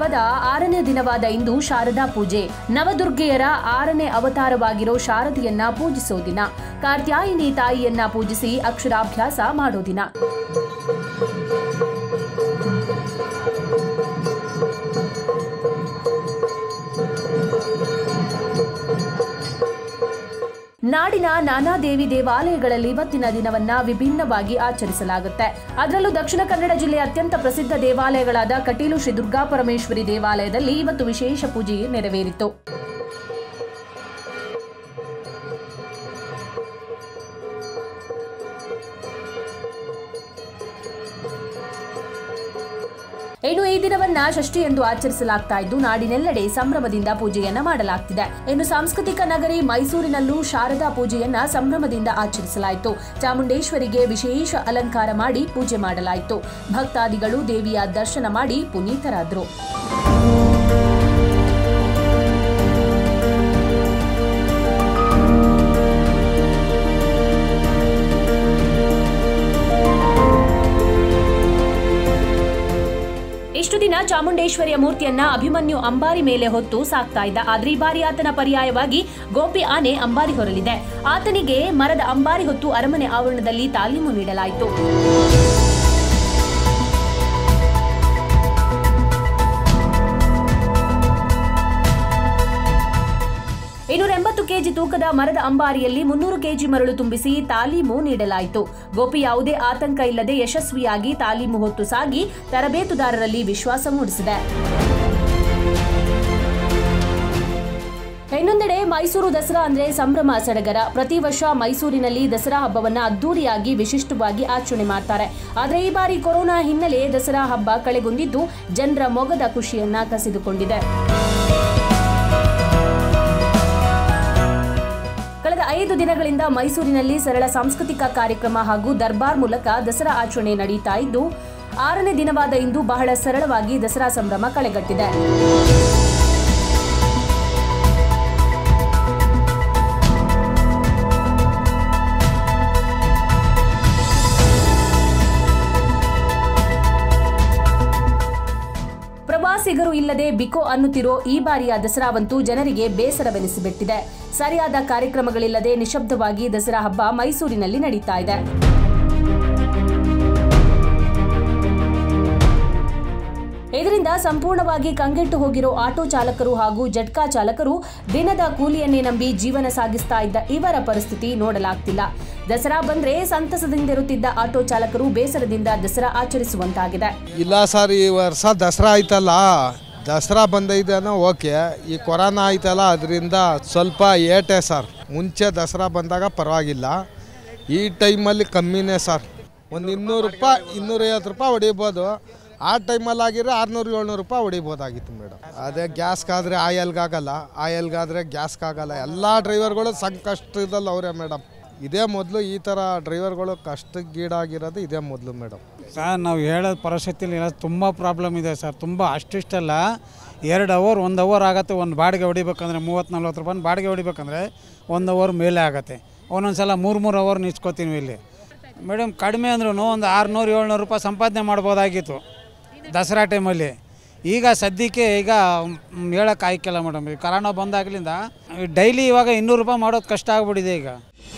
ಹಬ್ಬದ ಆರನೇ ದಿನವಾದ ಇಂದು ಶಾರದಾ ಪೂಜೆ ನವದುರ್ಗೆಯರ ಆರನೇ ಅವತಾರವಾಗಿರೋ ಶಾರದೆಯನ್ನ ಪೂಜಿಸೋ ದಿನ ಕಾತ್ಯಾಯಿನಿ ತಾಯಿಯನ್ನ ಪೂಜಿಸಿ ಅಕ್ಷರಾಭ್ಯಾಸ ಮಾಡೋ ದಿನ ನಾಡಿನ ನಾನಾ ದೇವಿ ದೇವಾಲಯಗಳಲ್ಲಿ ಇವತ್ತಿನ ದಿನವನ್ನ ವಿಭಿನ್ನವಾಗಿ ಆಚರಿಸಲಾಗುತ್ತೆ ಅದರಲ್ಲೂ ದಕ್ಷಿಣ ಕನ್ನಡ ಜಿಲ್ಲೆಯ ಅತ್ಯಂತ ಪ್ರಸಿದ್ಧ ದೇವಾಲಯಗಳಾದ ಕಟೀಲು ಶ್ರೀ ದುರ್ಗಾ ಪರಮೇಶ್ವರಿ ದೇವಾಲಯದಲ್ಲಿ ಇವತ್ತು ವಿಶೇಷ ಪೂಜೆ ನೆರವೇರಿತು ಇನ್ನು ಈ ದಿನವನ್ನ ಷಷ್ಠಿ ಎಂದು ಆಚರಿಸಲಾಗ್ತಾ ಇದ್ದು ನಾಡಿನೆಲ್ಲೆಡೆ ಸಂಭ್ರಮದಿಂದ ಪೂಜೆಯನ್ನ ಮಾಡಲಾಗ್ತಿದೆ ಇನ್ನು ಸಾಂಸ್ಕೃತಿಕ ನಗರಿ ಮೈಸೂರಿನಲ್ಲೂ ಶಾರದಾ ಪೂಜೆಯನ್ನ ಸಂಭ್ರಮದಿಂದ ಆಚರಿಸಲಾಯಿತು ಚಾಮುಂಡೇಶ್ವರಿಗೆ ವಿಶೇಷ ಅಲಂಕಾರ ಮಾಡಿ ಪೂಜೆ ಮಾಡಲಾಯಿತು ಭಕ್ತಾದಿಗಳು ದೇವಿಯ ದರ್ಶನ ಮಾಡಿ ಪುನೀತರಾದರು ಇಷ್ಟು ದಿನ ಚಾಮುಂಡೇಶ್ವರಿಯ ಮೂರ್ತಿಯನ್ನ ಅಭಿಮನ್ಯು ಅಂಬಾರಿ ಮೇಲೆ ಹೊತ್ತು ಸಾಕ್ತಾ ಇದ್ದ ಆದ್ರೆ ಈ ಬಾರಿ ಆತನ ಪರ್ಯಾಯವಾಗಿ ಗೋಪಿ ಆನೆ ಅಂಬಾರಿ ಹೊರಲಿದೆ ಆತನಿಗೆ ಮರದ ಅಂಬಾರಿ ಹೊತ್ತು ಅರಮನೆ ಆವರಣದಲ್ಲಿ ತಾಲೀಮು ನೀಡಲಾಯಿತು ಇನ್ನೂರ ಎಂಬತ್ತು ಕೆಜಿ ತೂಕದ ಮರದ ಅಂಬಾರಿಯಲ್ಲಿ ಮುನ್ನೂರು ಕೆಜಿ ಮರಳು ತುಂಬಿಸಿ ತಾಲೀಮು ನೀಡಲಾಯಿತು ಗೋಪಿ ಯಾವುದೇ ಆತಂಕ ಇಲ್ಲದೆ ಯಶಸ್ವಿಯಾಗಿ ತಾಲೀಮು ಹೊತ್ತು ಸಾಗಿ ತರಬೇತುದಾರರಲ್ಲಿ ವಿಶ್ವಾಸ ಮೂಡಿಸಿದೆ ಇನ್ನೊಂದೆಡೆ ಮೈಸೂರು ದಸರಾ ಅಂದ್ರೆ ಸಂಭ್ರಮ ಸಡಗರ ಪ್ರತಿ ವರ್ಷ ಮೈಸೂರಿನಲ್ಲಿ ದಸರಾ ಹಬ್ಬವನ್ನ ಅದ್ದೂರಿಯಾಗಿ ವಿಶಿಷ್ಟವಾಗಿ ಆಚರಣೆ ಮಾಡ್ತಾರೆ ಆದ್ರೆ ಈ ಬಾರಿ ಕೊರೋನಾ ಹಿನ್ನೆಲೆ ದಸರಾ ಹಬ್ಬ ಕಳೆಗುಂದಿದ್ದು ಜನರ ಮೊಗದ ಖುಷಿಯನ್ನ ಕಸಿದುಕೊಂಡಿದೆ ಕಳೆದ ಐದು ದಿನಗಳಿಂದ ಮೈಸೂರಿನಲ್ಲಿ ಸರಳ ಸಾಂಸ್ಕೃತಿಕ ಕಾರ್ಯಕ್ರಮ ಹಾಗೂ ದರ್ಬಾರ್ ಮೂಲಕ ದಸರಾ ಆಚರಣೆ ನಡೆಯುತ್ತಾ ಇದ್ದು ಆರನೇ ದಿನವಾದ ಇಂದು ಬಹಳ ಸರಳವಾಗಿ ದಸರಾ ಸಂಭ್ರಮ ಕಳೆಗಟ್ಟಿದೆ ಪ್ರವಾಸಿಗರು ಇಲ್ಲದೆ ಬಿಕೋ ಅನ್ನುತ್ತಿರೋ ಈ ಬಾರಿಯ ದಸರಾವಂತೂ ಜನರಿಗೆ ಬೇಸರವೆನಿಸಿಬಿಟ್ಟಿದೆ ಸರಿಯಾದ ಕಾರ್ಯಕ್ರಮಗಳಿಲ್ಲದೆ ನಿಶಬ್ದವಾಗಿ ದಸರಾ ಹಬ್ಬ ಮೈಸೂರಿನಲ್ಲಿ ನಡೀತಾ ಇದೆ ಇದರಿಂದ ಸಂಪೂರ್ಣವಾಗಿ ಕಂಗೆಟ್ಟು ಹೋಗಿರೋ ಆಟೋ ಚಾಲಕರು ಹಾಗೂ ಜಟ್ಕಾ ಚಾಲಕರು ದಿನದ ಕೂಲಿಯನ್ನೇ ನಂಬಿ ಜೀವನ ಸಾಗಿಸ್ತಾ ಇದ್ದ ಇವರ ಪರಿಸ್ಥಿತಿ ನೋಡಲಾಗ್ತಿಲ್ಲ ದಸರಾ ಬಂದ್ರೆ ಸಂತಸದಿಂದಿರುತ್ತಿದ್ದ ಆಟೋ ಚಾಲಕರು ಬೇಸರದಿಂದ ದಸರಾ ಆಚರಿಸುವಂತಾಗಿದೆ ಇಲ್ಲ ಸರ್ ಈ ವರ್ಷ ದಸರಾ ಆಯ್ತಲ್ಲ ದಸರಾ ಬಂದೈದೇನೋ ಓಕೆ ಈ ಕೊರೋನಾ ಆಯ್ತಲ್ಲ ಅದರಿಂದ ಸ್ವಲ್ಪ ಏಟೆ ಸರ್ ಮುಂಚೆ ದಸರಾ ಬಂದಾಗ ಪರವಾಗಿಲ್ಲ ಈ ಟೈಮಲ್ಲಿ ಕಮ್ಮಿನೇ ಸರ್ ಒಂದು ಇನ್ನೂರು ರೂಪಾಯಿ ಇನ್ನೂರೈವತ್ತು ರೂಪಾಯಿ ಹೊಡಿಬೋದು ಆ ಟೈಮಲ್ಲಿ ಆಗಿರೋ ಆರುನೂರು ಏಳ್ನೂರು ರೂಪಾಯಿ ಹೊಡಿಬೋದಾಗಿತ್ತು ಮೇಡಮ್ ಅದೇ ಗ್ಯಾಸ್ಗಾದರೆ ಆಯಲ್ಗಾಗಲ್ಲ ಆಯಲ್ಗಾದರೆ ಗ್ಯಾಸ್ಗಾಗಲ್ಲ ಎಲ್ಲ ಡ್ರೈವರ್ಗಳು ಸಂಕಷ್ಟದಲ್ಲಿ ಅವರೇ ಮೇಡಮ್ ಇದೇ ಮೊದಲು ಈ ಥರ ಡ್ರೈವರ್ಗಳು ಕಷ್ಟಕ್ಕೀಡಾಗಿರೋದು ಇದೇ ಮೊದಲು ಮೇಡಮ್ ಸರ್ ನಾವು ಹೇಳೋದು ಪರಿಸ್ಥಿತಿಲಿ ಇಲ್ಲ ತುಂಬ ಪ್ರಾಬ್ಲಮ್ ಇದೆ ಸರ್ ತುಂಬ ಅಷ್ಟಿಷ್ಟಲ್ಲ ಎರಡು ಅವರ್ ಒಂದು ಅವರ್ ಆಗುತ್ತೆ ಒಂದು ಬಾಡಿಗೆ ಹೊಡಿಬೇಕಂದ್ರೆ ಮೂವತ್ತು ನಲ್ವತ್ತು ರೂಪಾಯಿ ಬಾಡಿಗೆ ಹೊಡಿಬೇಕಂದ್ರೆ ಒಂದು ಅವರ್ ಮೇಲೆ ಆಗುತ್ತೆ ಒಂದೊಂದು ಸಲ ಮೂರು ಮೂರು ಅವರ್ ನಿಲ್ಸ್ಕೊತೀವಿ ಇಲ್ಲಿ ಮೇಡಮ್ ಕಡಿಮೆ ಅಂದ್ರೂ ಒಂದು ಆರುನೂರು ಏಳ್ನೂರು ರೂಪಾಯಿ ಸಂಪಾದನೆ ಮಾಡ್ಬೋದಾಗಿತ್ತು ದಸರಾ ಟೈಮಲ್ಲಿ ಈಗ ಸದ್ಯಕ್ಕೆ ಈಗ ಹೇಳೋಕೆ ಆಯ್ಕಿಲ್ಲ ಮೇಡಮ್ ಈ ಕರೋನಾ ಬಂದಾಗಲಿಂದ ಡೈಲಿ ಇವಾಗ ಇನ್ನೂರು ರೂಪಾಯಿ ಮಾಡೋದು ಕಷ್ಟ ಆಗ್ಬಿಟ್ಟಿದೆ ಈಗ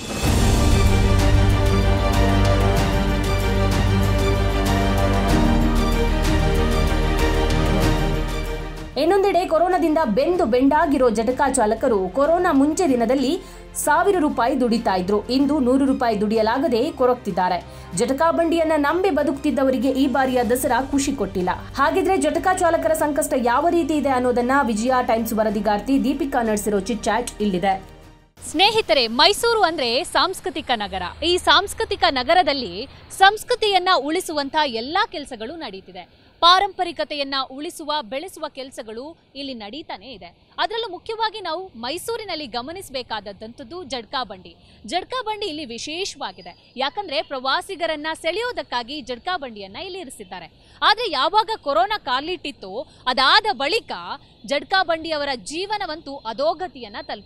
ಇನ್ನೊಂದೆಡೆ ಕೊರೋನಾದಿಂದ ಬೆಂದು ಬೆಂಡಾಗಿರೋ ಜಟಕಾ ಚಾಲಕರು ಕೊರೋನಾ ಮುಂಚೆ ದಿನದಲ್ಲಿ ಸಾವಿರ ರೂಪಾಯಿ ದುಡಿತಾ ಇದ್ರು ಇಂದು ನೂರು ರೂಪಾಯಿ ದುಡಿಯಲಾಗದೆ ಕೊರಗ್ತಿದ್ದಾರೆ ಜಟಕಾ ಬಂಡಿಯನ್ನ ನಂಬಿ ಬದುಕ್ತಿದ್ದವರಿಗೆ ಈ ಬಾರಿಯ ದಸರಾ ಖುಷಿ ಕೊಟ್ಟಿಲ್ಲ ಹಾಗಿದ್ರೆ ಜಟಕಾ ಚಾಲಕರ ಸಂಕಷ್ಟ ಯಾವ ರೀತಿ ಇದೆ ಅನ್ನೋದನ್ನ ವಿಜಯ ಟೈಮ್ಸ್ ವರದಿಗಾರ್ತಿ ದೀಪಿಕಾ ನಡೆಸಿರೋ ಚಿಟ್ ಚಾಟ್ ಇಲ್ಲಿದೆ ಸ್ನೇಹಿತರೆ ಮೈಸೂರು ಅಂದ್ರೆ ಸಾಂಸ್ಕೃತಿಕ ನಗರ ಈ ಸಾಂಸ್ಕೃತಿಕ ನಗರದಲ್ಲಿ ಸಂಸ್ಕೃತಿಯನ್ನ ಉಳಿಸುವಂತ ಎಲ್ಲಾ ಕೆಲಸಗಳು ನಡೀತಿದೆ ಪಾರಂಪರಿಕತೆಯನ್ನ ಉಳಿಸುವ ಬೆಳೆಸುವ ಕೆಲಸಗಳು ಇಲ್ಲಿ ನಡೀತಾನೆ ಇದೆ ಅದರಲ್ಲೂ ಮುಖ್ಯವಾಗಿ ನಾವು ಮೈಸೂರಿನಲ್ಲಿ ಗಮನಿಸಬೇಕಾದಂಥದ್ದು ಜಡ್ಕಾ ಬಂಡಿ ಜಡ್ಕಾ ಬಂಡಿ ಇಲ್ಲಿ ವಿಶೇಷವಾಗಿದೆ ಯಾಕಂದ್ರೆ ಪ್ರವಾಸಿಗರನ್ನ ಸೆಳೆಯೋದಕ್ಕಾಗಿ ಜಡ್ಕಾ ಬಂಡಿಯನ್ನ ಇಲ್ಲಿ ಇರಿಸಿದ್ದಾರೆ ಆದ್ರೆ ಯಾವಾಗ ಕೊರೋನಾ ಕಾಲಿಟ್ಟಿತ್ತೋ ಅದಾದ ಬಳಿಕ ಜಡ್ಕಾ ಬಂಡಿಯವರ ಜೀವನವಂತೂ ಅಧೋಗತಿಯನ್ನ ತಲುಪಿದೆ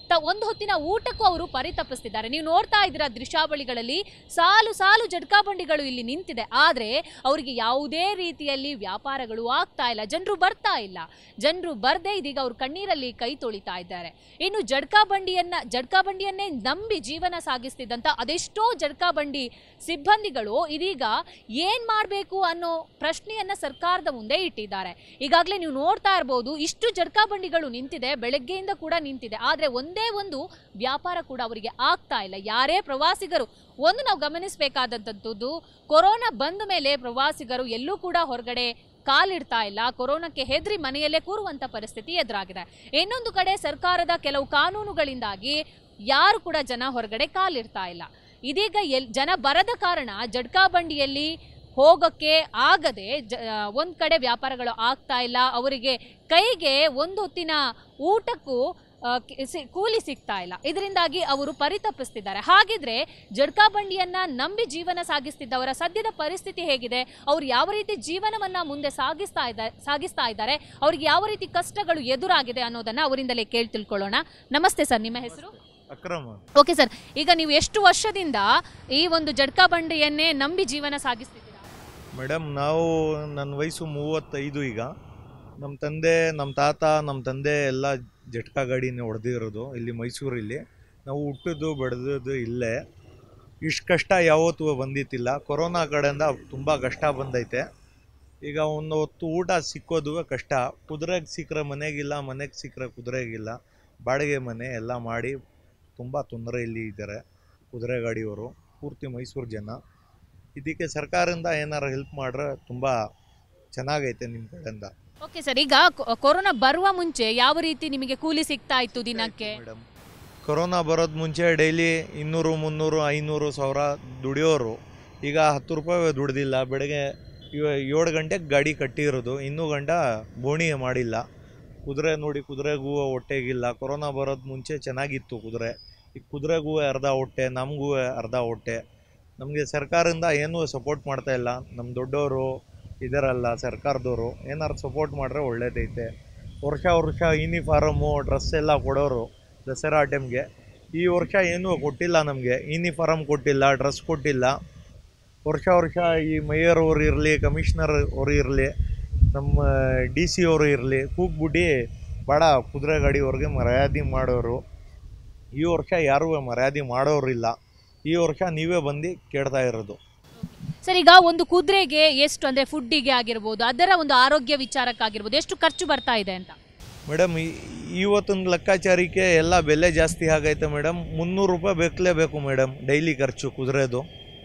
ತ ಒಂದು ಹೊತ್ತಿನ ಊಟಕ್ಕೂ ಅವರು ಪರಿತಪಿಸ್ತಿದ್ದಾರೆ ನೀವು ನೋಡ್ತಾ ಇದ್ದೀರಾ ದೃಶ್ಯಾವಳಿಗಳಲ್ಲಿ ಸಾಲು ಸಾಲು ಜಡ್ಕಾ ಬಂಡಿಗಳು ಇಲ್ಲಿ ನಿಂತಿದೆ ಆದರೆ ಅವರಿಗೆ ಯಾವುದೇ ರೀತಿಯಲ್ಲಿ ವ್ಯಾಪಾರಗಳು ಆಗ್ತಾ ಇಲ್ಲ ಜನರು ಬರ್ತಾ ಇಲ್ಲ ಜನರು ಬರ್ದೇ ಇದೀಗ ಅವ್ರು ಕಣ್ಣೀರಲ್ಲಿ ಕೈ ತೊಳಿತಾ ಇದ್ದಾರೆ ಇನ್ನು ಜಡ್ಕಾ ಬಂಡಿಯನ್ನ ಜಡ್ಕಾ ಬಂಡಿಯನ್ನೇ ನಂಬಿ ಜೀವನ ಸಾಗಿಸ್ತಿದ್ದಂತ ಅದೆಷ್ಟೋ ಜಡ್ಕಾ ಬಂಡಿ ಸಿಬ್ಬಂದಿಗಳು ಇದೀಗ ಏನ್ ಮಾಡಬೇಕು ಅನ್ನೋ ಪ್ರಶ್ನೆಯನ್ನ ಸರ್ಕಾರದ ಮುಂದೆ ಇಟ್ಟಿದ್ದಾರೆ ಈಗಾಗಲೇ ನೀವು ನೋಡ್ತಾ ಇರಬಹುದು ಇಷ್ಟು ಜಡ್ಕಾ ಬಂಡಿಗಳು ನಿಂತಿದೆ ಬೆಳಗ್ಗೆಯಿಂದ ಕೂಡ ನಿಂತಿದೆ ಆದ್ರೆ ಒಂದೇ ಒಂದು ವ್ಯಾಪಾರ ಕೂಡ ಅವರಿಗೆ ಆಗ್ತಾ ಇಲ್ಲ ಯಾರೇ ಪ್ರವಾಸಿಗರು ಒಂದು ನಾವು ಗಮನಿಸಬೇಕಾದಂಥದ್ದು ಕೊರೋನಾ ಬಂದ ಮೇಲೆ ಪ್ರವಾಸಿಗರು ಎಲ್ಲೂ ಕೂಡ ಹೊರಗಡೆ ಕಾಲಿಡ್ತಾ ಇಲ್ಲ ಕೊರೋನಾಕ್ಕೆ ಹೆದರಿ ಮನೆಯಲ್ಲೇ ಕೂರುವಂತ ಪರಿಸ್ಥಿತಿ ಎದುರಾಗಿದೆ ಇನ್ನೊಂದು ಕಡೆ ಸರ್ಕಾರದ ಕೆಲವು ಕಾನೂನುಗಳಿಂದಾಗಿ ಯಾರು ಕೂಡ ಜನ ಹೊರಗಡೆ ಕಾಲಿಡ್ತಾ ಇಲ್ಲ ಇದೀಗ ಎಲ್ ಜನ ಬರದ ಕಾರಣ ಜಡ್ಕಾ ಬಂಡಿಯಲ್ಲಿ ಹೋಗೋಕ್ಕೆ ಆಗದೆ ಜ ಒಂದು ಕಡೆ ವ್ಯಾಪಾರಗಳು ಆಗ್ತಾ ಇಲ್ಲ ಅವರಿಗೆ ಕೈಗೆ ಒಂದು ಹೊತ್ತಿನ ಊಟಕ್ಕೂ ಆ, ಕೆ- ಸಿ- ಕೂಲಿ ಸಿಗ್ತಾ ಇಲ್ಲ ಇದರಿಂದಾಗಿ ಅವರು ಪರಿತಪಿಸ್ತಿದ್ದಾರೆ ಹಾಗಿದ್ರೆ ಜಡ್ಕಾ ಬಂಡಿಯನ್ನ ನಂಬಿ ಜೀವನ ಸಾಗಿಸ್ತಿದ್ದವರ ಸದ್ಯದ ಪರಿಸ್ಥಿತಿ ಹೇಗಿದೆ ಅವ್ರು ಯಾವ ರೀತಿ ಜೀವನವನ್ನ ಮುಂದೆ ಸಾಗಿಸ್ತಾ ಇದ್ದಾರೆ ಸಾಗಿಸ್ತಾ ಇದ್ದಾರೆ ಅವ್ರಿಗೆ ಯಾವ ರೀತಿ ಕಷ್ಟಗಳು ಎದುರಾಗಿದೆ ಅನ್ನೋದನ್ನ ಅವರಿಂದಲೇ ಕೇಳಿ ತಿಳ್ಕೊಳ್ಳೋಣ ನಮಸ್ತೆ ಸರ್ ನಿಮ್ಮ ಹೆಸರು ಅಕ್ರಮ ಓಕೆ ಸರ್ ಈಗ ನೀವು ಎಷ್ಟು ವರ್ಷದಿಂದ ಈ ಒಂದು ಜಡ್ಕಾ ಬಂಡಿಯನ್ನೇ ನಂಬಿ ಜೀವನ ಸಾಗಿಸ್ತಿದ್ದೀರಾ ಮೇಡಮ್ ನಾವು ನನ್ನ ವಯಸ್ಸು ಮೂವತ್ತೈದು ಈಗ ನಮ್ಮ ತಂದೆ ನಮ್ಮ ತಾತ ನಮ್ಮ ತಂದೆ ಎಲ್ಲ ಜಟ್ಕಾ ಗಾಡಿನೇ ಹೊಡೆದಿರೋದು ಇಲ್ಲಿ ಮೈಸೂರಲ್ಲಿ ನಾವು ಹುಟ್ಟಿದ್ದು ಬೆಳೆದದ್ದು ಇಲ್ಲೇ ಇಷ್ಟು ಕಷ್ಟ ಯಾವತ್ತೂ ಬಂದಿತ್ತಿಲ್ಲ ಕೊರೋನಾ ಕಡೆಯಿಂದ ತುಂಬ ಕಷ್ಟ ಬಂದೈತೆ ಈಗ ಒಂದು ಹೊತ್ತು ಊಟ ಸಿಕ್ಕೋದು ಕಷ್ಟ ಕುದುರೆಗೆ ಸಿಕ್ಕರೆ ಮನೆಗಿಲ್ಲ ಮನೆಗೆ ಸಿಕ್ಕರೆ ಕುದುರೆಗಿಲ್ಲ ಬಾಡಿಗೆ ಮನೆ ಎಲ್ಲ ಮಾಡಿ ತುಂಬ ತೊಂದರೆಯಲ್ಲಿ ಇದ್ದಾರೆ ಕುದುರೆ ಗಾಡಿಯವರು ಪೂರ್ತಿ ಮೈಸೂರು ಜನ ಇದಕ್ಕೆ ಸರ್ಕಾರದಿಂದ ಏನಾರು ಹೆಲ್ಪ್ ಮಾಡ್ರೆ ತುಂಬ ಚೆನ್ನಾಗೈತೆ ನಿಮ್ಮ ಕಡೆಯಿಂದ ಓಕೆ ಸರ್ ಈಗ ಕೊ- ಕೊರೋನಾ ಬರುವ ಮುಂಚೆ ಯಾವ ರೀತಿ ನಿಮಗೆ ಕೂಲಿ ಸಿಗ್ತಾ ಇತ್ತು ದಿನಕ್ಕೆ ಮೇಡಮ್ ಕೊರೋನಾ ಬರೋದು ಮುಂಚೆ ಡೈಲಿ ಇನ್ನೂರು ಮುನ್ನೂರು ಐನೂರು ಸಾವಿರ ದುಡಿಯೋರು ಈಗ ಹತ್ತು ರೂಪಾಯಿ ದುಡ್ದಿಲ್ಲ ಬೆಳಗ್ಗೆ ಇವ- ಏಳು ಗಂಟೆಗೆ ಗಾಡಿ ಕಟ್ಟಿರೋದು ಇನ್ನೂ ಗಂಟ ಬೋಣಿ ಮಾಡಿಲ್ಲ ಕುದುರೆ ನೋಡಿ ಕುದುರೆಗೂ ಹೊಟ್ಟೆಗಿಲ್ಲ ಕೊರೋನಾ ಬರೋದು ಮುಂಚೆ ಚೆನ್ನಾಗಿತ್ತು ಕುದುರೆ ಈಗ ಕುದುರೆಗೂ ಅರ್ಧ ಹೊಟ್ಟೆ ನಮಗೂ ಅರ್ಧ ಹೊಟ್ಟೆ ನಮಗೆ ಸರ್ಕಾರದಿಂದ ಏನೂ ಸಪೋರ್ಟ್ ಮಾಡ್ತಾ ಇಲ್ಲ ನಮ್ಮ ದೊಡ್ಡವರು ಇದರಲ್ಲ ಸರ್ಕಾರದವರು ಏನಾರು ಸಪೋರ್ಟ್ ಮಾಡಿದ್ರೆ ಒಳ್ಳೇದೈತೆ ವರ್ಷ ವರ್ಷ ಯೂನಿಫಾರಮು ಡ್ರೆಸ್ ಎಲ್ಲ ಕೊಡೋರು ದಸರಾ ಟೈಮ್ಗೆ ಈ ವರ್ಷ ಏನೂ ಕೊಟ್ಟಿಲ್ಲ ನಮಗೆ ಯೂನಿಫಾರಮ್ ಕೊಟ್ಟಿಲ್ಲ ಡ್ರೆಸ್ ಕೊಟ್ಟಿಲ್ಲ ವರ್ಷ ವರ್ಷ ಈ ಮೇಯರ್ ಅವರು ಇರಲಿ ಕಮಿಷನರ್ ಅವರು ಇರಲಿ ನಮ್ಮ ಡಿ ಸಿ ಅವರು ಇರಲಿ ಕೂಗ್ಬಿಟ್ಟು ಭಾಳ ಕುದುರೆ ಗಾಡಿಯವ್ರಿಗೆ ಮರ್ಯಾದೆ ಮಾಡೋರು ಈ ವರ್ಷ ಯಾರೂ ಮರ್ಯಾದೆ ಮಾಡೋರಿಲ್ಲ ಈ ವರ್ಷ ನೀವೇ ಬಂದು ಕೇಳ್ತಾ ಇರೋದು ಸರ್ ಈಗ ಒಂದು ಕುದುರೆಗೆ ಎಷ್ಟು ಅಂದ್ರೆ ಫುಡ್ಡಿಗೆ ಆಗಿರ್ಬೋದು ಅದರ ಒಂದು ಆರೋಗ್ಯ ವಿಚಾರಕ್ಕಾಗಿರ್ಬೋದು ಎಷ್ಟು ಖರ್ಚು ಬರ್ತಾ ಇದೆ ಅಂತ ಮೇಡಮ್ ಇವತ್ತಿನ ಲೆಕ್ಕಾಚಾರಕ್ಕೆ ಎಲ್ಲ ಬೆಲೆ ಜಾಸ್ತಿ ಆಗೈತೆ ಮೇಡಮ್ ಮುನ್ನೂರು ರೂಪಾಯಿ ಬೇಕಲೇಬೇಕು ಮೇಡಮ್ ಡೈಲಿ ಖರ್ಚು ಕುದುರೆದು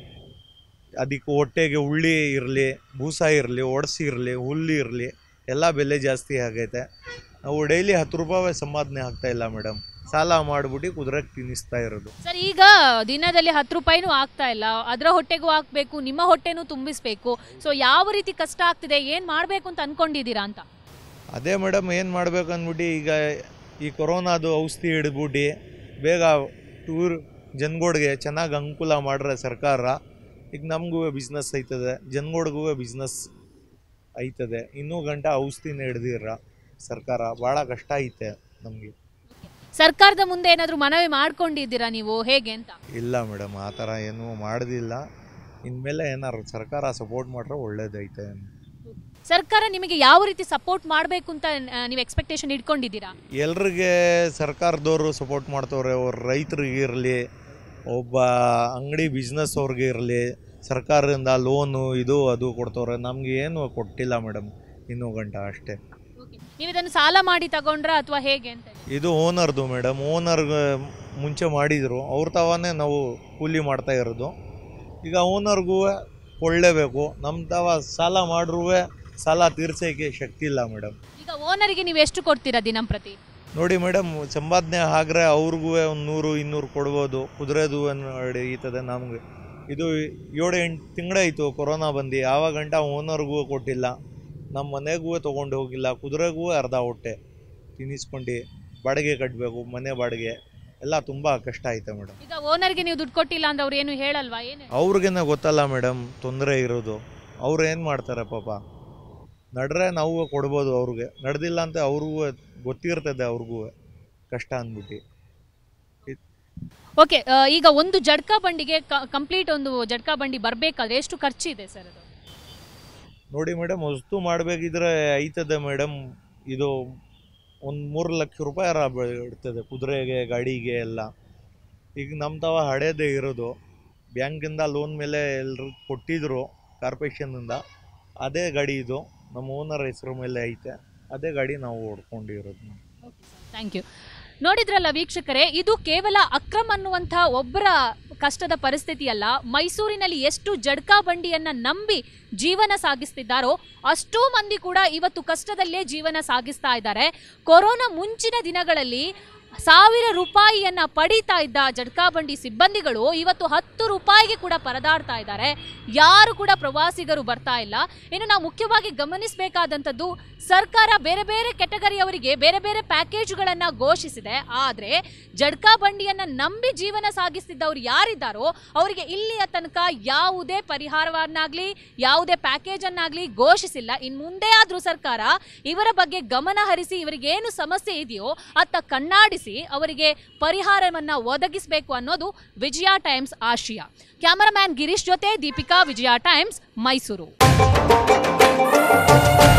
ಅದಕ್ಕೆ ಹೊಟ್ಟೆಗೆ ಉಳ್ಳಿ ಇರಲಿ ಬೂಸ ಇರಲಿ ಒಡಸಿ ಇರಲಿ ಹುಲ್ಲು ಇರಲಿ ಎಲ್ಲ ಬೆಲೆ ಜಾಸ್ತಿ ಆಗೈತೆ ನಾವು ಡೈಲಿ ಹತ್ತು ರೂಪಾಯಿ ಸಂಪಾದನೆ ಆಗ್ತಾ ಇಲ್ಲ ಮೇಡಮ್ ಸಾಲ ಮಾಡಿಬಿಟ್ಟು ಕುದುರೆಗೆ ತಿನ್ನಿಸ್ತಾ ಇರೋದು ಸರ್ ಈಗ ದಿನದಲ್ಲಿ ಹತ್ತು ರೂಪಾಯಿನೂ ಆಗ್ತಾ ಇಲ್ಲ ಅದರ ಹೊಟ್ಟೆಗೂ ಹಾಕ್ಬೇಕು ನಿಮ್ಮ ಹೊಟ್ಟೆನೂ ತುಂಬಿಸ್ಬೇಕು ಸೊ ಯಾವ ರೀತಿ ಕಷ್ಟ ಆಗ್ತಿದೆ ಏನ್ ಮಾಡ್ಬೇಕು ಅಂತ ಅನ್ಕೊಂಡಿದ್ದೀರಾ ಅಂತ ಅದೇ ಮೇಡಮ್ ಏನು ಮಾಡ್ಬೇಕು ಅಂದ್ಬಿಟ್ಟು ಈಗ ಈ ಕೊರೋನಾದು ಔಷಧಿ ಹಿಡಿದ್ಬಿಟ್ಟು ಬೇಗ ಟೂರ್ ಜನಗಳಿಗೆ ಚೆನ್ನಾಗಿ ಅನುಕೂಲ ಮಾಡ್ರೆ ಸರ್ಕಾರ ಈಗ ನಮಗೂ ಬಿಸ್ನೆಸ್ ಐತದೆ ಜನಗಳಿಗೂ ಬಿಸ್ನೆಸ್ ಐತದೆ ಇನ್ನೂ ಗಂಟ ಔಷಧಿನ ಹಿಡ್ದಿರ ಸರ್ಕಾರ ಭಾಳ ಕಷ್ಟ ಐತೆ ನಮಗೆ ಸರ್ಕಾರದ ಮುಂದೆ ಏನಾದರೂ ಮನವಿ ಮಾಡ್ಕೊಂಡಿದ್ದೀರಾ ನೀವು ಹೇಗೆ ಅಂತ ಇಲ್ಲ ಮೇಡಮ್ ಆ ಥರ ಏನೂ ಮಾಡೋದಿಲ್ಲ ಇನ್ಮೇಲೆ ಏನಾರು ಸರ್ಕಾರ ಸಪೋರ್ಟ್ ಮಾಡ್ರೆ ಒಳ್ಳೇದೈತೆ ಸರ್ಕಾರ ನಿಮಗೆ ಯಾವ ರೀತಿ ಸಪೋರ್ಟ್ ಮಾಡಬೇಕು ಅಂತ ಆ, ನೀವು ಎಕ್ಸ್ಪೆಕ್ಟೇಷನ್ ಇಟ್ಕೊಂಡಿದ್ದೀರಾ ಎಲ್ರಿಗೆ ಸರ್ಕಾರದವರು ಸಪೋರ್ಟ್ ಮಾಡ್ತವ್ರೆ ಅವ್ರ ರೈತರಿಗೆ ಇರಲಿ ಒಬ್ಬ ಅಂಗಡಿ ಬಿಸ್ನೆಸ್ ಅವ್ರಿಗೆ ಇರಲಿ ಸರ್ಕಾರದಿಂದ ಲೋನು ಇದು ಅದು ಕೊಡ್ತವ್ರೆ ನಮಗೆ ಏನು ಕೊಟ್ಟಿಲ್ಲ ಮೇಡಮ್ ಇನ್ನೂ ಗಂಟ ಅಷ್ಟೇ ನೀವು ಇದನ್ನು ಸಾಲ ಮಾಡಿ ತಗೊಂಡ್ರಾ ಅಥವಾ ಹೇಗೆ ಅಂತ ಇದು ಓನರ್ದು ಮೇಡಮ್ ಓನರ್ಗೆ ಮುಂಚೆ ಮಾಡಿದರು ಅವ್ರ ತವಾನೇ ನಾವು ಕೂಲಿ ಮಾಡ್ತಾ ಇರೋದು ಈಗ ಓನರ್ಗೂ ಕೊಳ್ಳೇಬೇಕು ನಮ್ಮ ತವ ಸಾಲ ಮಾಡ್ರೂ ಸಾಲ ತೀರ್ಸೋಕ್ಕೆ ಶಕ್ತಿ ಇಲ್ಲ ಮೇಡಮ್ ಈಗ ಓನರಿಗೆ ನೀವು ಎಷ್ಟು ಕೊಡ್ತೀರಾ ದಿನಂಪ್ರತಿ ನೋಡಿ ಮೇಡಮ್ ಸಂಪಾದನೆ ಆಗ್ರೆ ಅವ್ರಿಗೂ ಒಂದು ನೂರು ಇನ್ನೂರು ಕೊಡ್ಬೋದು ಕುದುರೆದು ನಡೀತದೆ ನಮಗೆ ಇದು ಏಳು ಎಂಟು ತಿಂಗಳಾಯಿತು ಕೊರೋನಾ ಬಂದು ಆವಾಗ ಗಂಟ ಓನರ್ಗೂ ಕೊಟ್ಟಿಲ್ಲ ನಮ್ಮ ಮನೆಗೂ ತೊಗೊಂಡು ಹೋಗಿಲ್ಲ ಕುದುರೆಗೂ ಅರ್ಧ ಹೊಟ್ಟೆ ತಿನ್ನಿಸ್ಕೊಂಡು ಬಾಡಿಗೆ ಕಟ್ಟಬೇಕು ಮನೆ ಬಾಡಿಗೆ ಎಲ್ಲ ತುಂಬ ಕಷ್ಟ ಐತೆ ಮೇಡಮ್ ಈಗ ಓನರ್ಗೆ ನೀವು ದುಡ್ಡು ಕೊಟ್ಟಿಲ್ಲ ಅಂದ್ರೆ ಅವ್ರು ಏನು ಹೇಳಲ್ವಾ ಏನು ಅವ್ರಿಗೇನೆ ಗೊತ್ತಲ್ಲ ಮೇಡಮ್ ತೊಂದರೆ ಇರೋದು ಅವ್ರು ಏನು ಮಾಡ್ತಾರೆ ಪಾಪ ನಡ್ರೆ ನಾವು ಕೊಡ್ಬೋದು ಅವ್ರಿಗೆ ನಡೆದಿಲ್ಲ ಅಂತ ಅವ್ರಿಗೂ ಗೊತ್ತಿರ್ತದೆ ಅವ್ರಿಗೂ ಕಷ್ಟ ಅಂದ್ಬಿಟ್ಟು ಓಕೆ ಈಗ ಒಂದು ಜಡ್ಕಾ ಬಂಡಿಗೆ ಕಂಪ್ಲೀಟ್ ಒಂದು ಜಡ್ಕಾ ಬಂಡಿ ಬರಬೇಕಾದ್ರೆ ಎಷ್ಟು ಖರ್ಚಿದೆ ಸರ್ ಅದು ನೋಡಿ ಮೇಡಮ್ ವಸ್ತು ಮಾಡಬೇಕಿದ್ರೆ ಐತದೆ ಮೇಡಮ್ ಇದು ಒಂದು ಮೂರು ಲಕ್ಷ ರೂಪಾಯಿ ರ ಇರ್ತದೆ ಕುದುರೆಗೆ ಗಾಡಿಗೆ ಎಲ್ಲ ಈಗ ನಮ್ಮ ತವ ಹಳೇದೇ ಇರೋದು ಬ್ಯಾಂಕಿಂದ ಲೋನ್ ಮೇಲೆ ಎಲ್ಲರೂ ಕೊಟ್ಟಿದ್ರು ಕಾರ್ಪೊರೇಷನ್ನಿಂದ ಅದೇ ಗಾಡಿ ಇದು ನಮ್ಮ ಓನರ್ ಹೆಸರು ಮೇಲೆ ಐತೆ ಅದೇ ಗಾಡಿ ನಾವು ಓಡ್ಕೊಂಡಿರೋದು ಥ್ಯಾಂಕ್ ಯು ನೋಡಿದ್ರಲ್ಲ ವೀಕ್ಷಕರೇ ಇದು ಕೇವಲ ಅಕ್ರಮ್ ಅನ್ನುವಂಥ ಒಬ್ಬರ ಕಷ್ಟದ ಪರಿಸ್ಥಿತಿ ಅಲ್ಲ ಮೈಸೂರಿನಲ್ಲಿ ಎಷ್ಟು ಜಡ್ಕಾ ಬಂಡಿಯನ್ನ ನಂಬಿ ಜೀವನ ಸಾಗಿಸ್ತಿದ್ದಾರೋ ಅಷ್ಟೂ ಮಂದಿ ಕೂಡ ಇವತ್ತು ಕಷ್ಟದಲ್ಲೇ ಜೀವನ ಸಾಗಿಸ್ತಾ ಇದ್ದಾರೆ ಕೊರೋನಾ ಮುಂಚಿನ ದಿನಗಳಲ್ಲಿ ಸಾವಿರ ರೂಪಾಯಿಯನ್ನ ಪಡೀತಾ ಇದ್ದ ಜಡ್ಕಾ ಬಂಡಿ ಸಿಬ್ಬಂದಿಗಳು ಇವತ್ತು ಹತ್ತು ರೂಪಾಯಿಗೆ ಕೂಡ ಪರದಾಡ್ತಾ ಇದ್ದಾರೆ ಯಾರು ಕೂಡ ಪ್ರವಾಸಿಗರು ಬರ್ತಾ ಇಲ್ಲ ಇನ್ನು ನಾವು ಮುಖ್ಯವಾಗಿ ಗಮನಿಸಬೇಕಾದಂಥದ್ದು ಸರ್ಕಾರ ಬೇರೆ ಬೇರೆ ಕೆಟಗರಿಯವರಿಗೆ ಬೇರೆ ಬೇರೆ ಪ್ಯಾಕೇಜ್ಗಳನ್ನ ಘೋಷಿಸಿದೆ ಆದರೆ ಜಡ್ಕಾ ಬಂಡಿಯನ್ನ ನಂಬಿ ಜೀವನ ಸಾಗಿಸ್ತಿದ್ದವ್ರು ಯಾರಿದ್ದಾರೋ ಅವರಿಗೆ ಇಲ್ಲಿಯ ತನಕ ಯಾವುದೇ ಪರಿಹಾರವನ್ನಾಗ್ಲಿ ಯಾವುದೇ ಪ್ಯಾಕೇಜ್ ಅನ್ನಾಗ್ಲಿ ಘೋಷಿಸಿಲ್ಲ ಇನ್ ಮುಂದೆ ಆದ್ರೂ ಸರ್ಕಾರ ಇವರ ಬಗ್ಗೆ ಗಮನ ಹರಿಸಿ ಇವರಿಗೆ ಏನು ಸಮಸ್ಯೆ ಇದೆಯೋ ಅತ್ತ ಕಣ್ಣಾಡಿಸಿ ಅವರಿಗೆ ಪರಿಹಾರವನ್ನ ಒದಗಿಸಬೇಕು ಅನ್ನೋದು ವಿಜಯ ಟೈಮ್ಸ್ ಆಶಯ ಕ್ಯಾಮರಾಮ್ಯಾನ್ ಗಿರೀಶ್ ಜೊತೆ ದೀಪಿಕಾ ವಿಜಯ ಟೈಮ್ಸ್ ಮೈಸೂರು